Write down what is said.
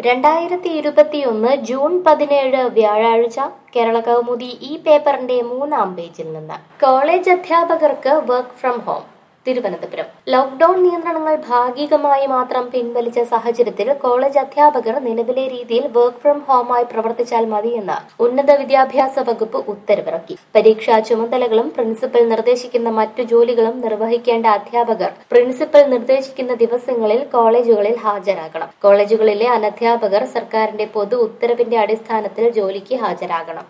രണ്ടായിരത്തി ഇരുപത്തിയൊന്ന് ജൂൺ പതിനേഴ് വ്യാഴാഴ്ച കേരള കൗമുദി ഈ പേപ്പറിന്റെ മൂന്നാം പേജിൽ നിന്ന് കോളേജ് അധ്യാപകർക്ക് work from home Thiruvananthapuram lockdown നിയന്ത്രണങ്ങൾ ഭാഗികമായി മാത്രം പിൻവലിച്ച സാഹചര്യത്തിൽ കോളേജ് അധ്യാപകർ നിലവിലെ രീതിയിൽ വർക്ക് ഫ്രം ഹോമായി പ്രവർത്തിച്ചാൽ മതിയെന്ന് ഉന്നത വിദ്യാഭ്യാസ വകുപ്പ് ഉത്തരവിറക്കി പരീക്ഷാ ചുമതലകളും പ്രിൻസിപ്പൽ നിർദ്ദേശിക്കുന്ന മറ്റു ജോലികളും നിർവഹിക്കേണ്ട അധ്യാപകർ പ്രിൻസിപ്പൽ നിർദ്ദേശിക്കുന്ന ദിവസങ്ങളിൽ കോളേജുകളിൽ ഹാജരാകണം കോളേജുകളിലെ അനധ്യാപകർ സർക്കാരിന്റെ പൊതു ഉത്തരവിന്റെ അടിസ്ഥാനത്തിൽ ജോലിക്ക് ഹാജരാകണം